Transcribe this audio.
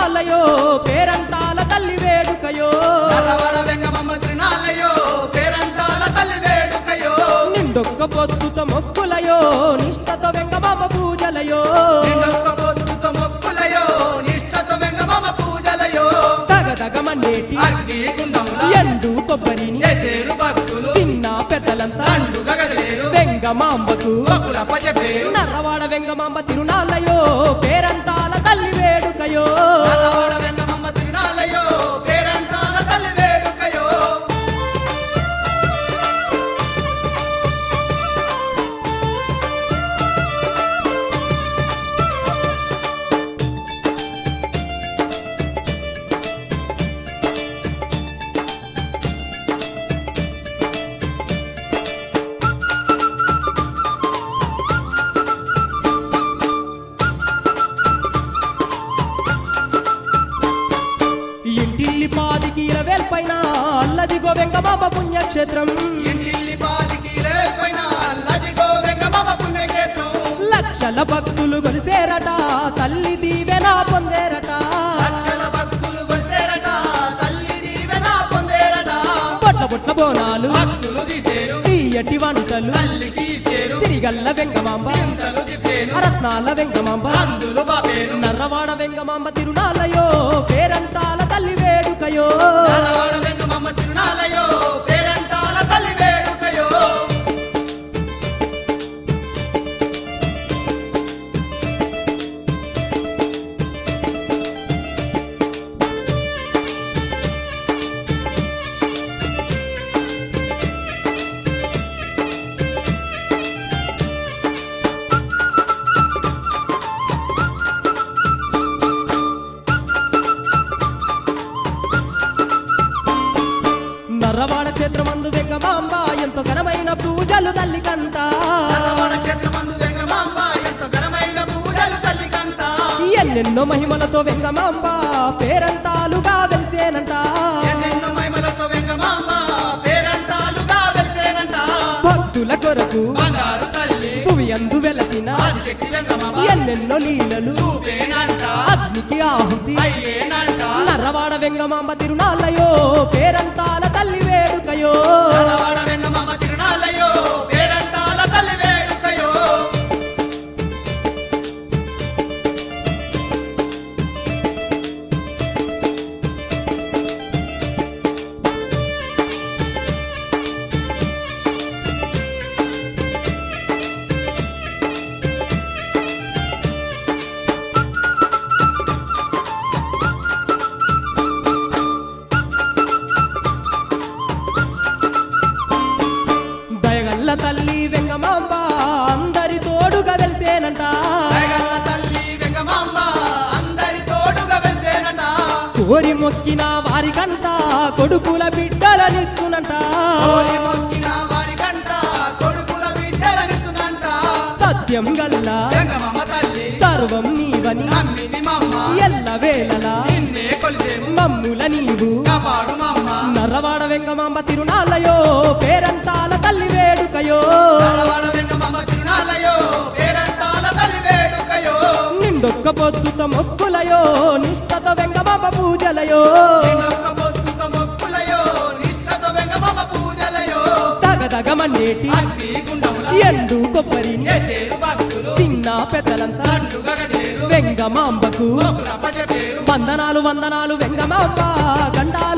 తిరునాళ్ళయో పేరంటాల తల్లి వేడుకయో నరవడ వెంగమమ్మ తిరునాళ్ళయో పేరంటాల తల్లి వేడుకయో నిండొక్క పొద్దుత మొక్కులయో నిష్టతో వెంగమామ పూజలయో నిండొక్క పొద్దుతో మొక్కులయో నిష్టతో వెంగమమ్మ పూజలయో తగదగమన్నేటి అగ్ని గుండముల ఎండు కొబ్బరిని ఎసేరు భక్తులు తిన్న పెద్దలంతా తండుగా గదిలేరు వెంగమాంబకు బకుల పజ పేరు నర్రవాడ వెంగమాంబ తిరునాళ్ళయో పేరంటాల తల్లి వేడుకయో నరవడ వెంగమమ్మ తిరునాళ్ళయో పేరంటాల తల్లి వేడుకయో ఇంటిల్లి పాదికి ఇరవేల్ పైన అల్లదిగో వెంగమాంబ పుణ్యక్షేత్రం ఇంటిల్లి పాదికి లేపైన అల్లదిగో వెంగమమ్మ పుణ్యక్షేత్రం లక్షల భక్తులు కొలిసేరట తల్లి దీవెన పొందేరట లక్షల భక్తులు కొలిసేరట తల్లి దీవెన పొందేరట బొట్ల బొట్ల బోనాలు భక్తులు తీసేరు తీయటి వంటలు తల్లికి చేరు తిరిగల్ల వెంగమాంబ చింతలు తీసేను రత్నాల వెంగమాంబ అందులు బాబేను నర్రవాడ వెంగమాంబ తిరునాళ్ళయో పేరంటాల తల్లి వేడుకయో నరవాడ వెంగమమ్మ తిరునాళ్ళయో పేరంటాల తల్లి వేడుకయో నర్రవాడ క్షేత్రమందు వెంగమాంబ ఎంతో ఘనమైన పూజలు తల్లి కంట నరవాడ క్షేత్రమందు వెంగమాంబ ఎంత ఘనమైన పూజలు తల్లి కంట ఎన్నెన్నో మహిమలతో వెంగమాంబ పేరంటాలుగా వెలిసేనంట ఎన్నెన్నో మహిమలతో వెంగమాంబ పేరంటాలుగా వెలిసేనంట భక్తుల కొరకు బంగారు తల్లి భువి అందు వెలసిన ఆదిశక్తి వెంగమాంబ ఎన్నెన్నో లీలలు చూపేనంట అగ్నికి ఆహుతి అయ్యేనంట నర్రవాడ వెంగమాంబ తిరునాళ్ళయో పేరంటాల తల్లి వేడుకయో నరవాడ వెంగమాంబ తిరునాళ్ళయో పేరంటాల తల్లి వేడుకయో దయగల్ల తల్లి వెంగమాంబ అందరి తోడుగా వెలిసేనంట దయగల్ల తల్లి వెంగమాంబ అందరి తోడుగా వెలిసేనంట కోరి మొక్కిన వారికంట కొడుకుల బిడ్డలనిచ్చునంట కోరి మొక్కిన వారి కంట కొడుకుల బిడ్డలనిచ్చునంట సత్యం గల్ల వెంగమాంబ తల్లి సర్వం నీవని నమ్మిని మమ్మ ఎల్ల వేళలా నిన్నే కొలిసేము మమ్ముల నీవు కాపాడు మమ్మ నర్రవాడ వెంగమాంబ తిరునాళ్ళయో పేరంటాల తల్లి వేడుకయో నరవాడ వెంగమాంబ తిరునాళ్ళయో పేరంటాల తల్లి వేడుకయో నిండొక్క పొద్దుత మొక్కులయో నిష్టత వెంగమాంబ పూజలయో నిన్నొక్క పొద్దుతో మొక్కులయో నిష్టతో వెంగమాంబ పూజలయో తగదగమన్నేటి అగ్ని గుండముల ఎండు కొబ్బరిని ఎసేరు భక్తులు చిన్న పెద్దలంతా తండుగా గదిలేరు వెంగమాంబకు ఒకరపజ పేరు వందనాలు వందనాలు వెంగమాంబ గండాలు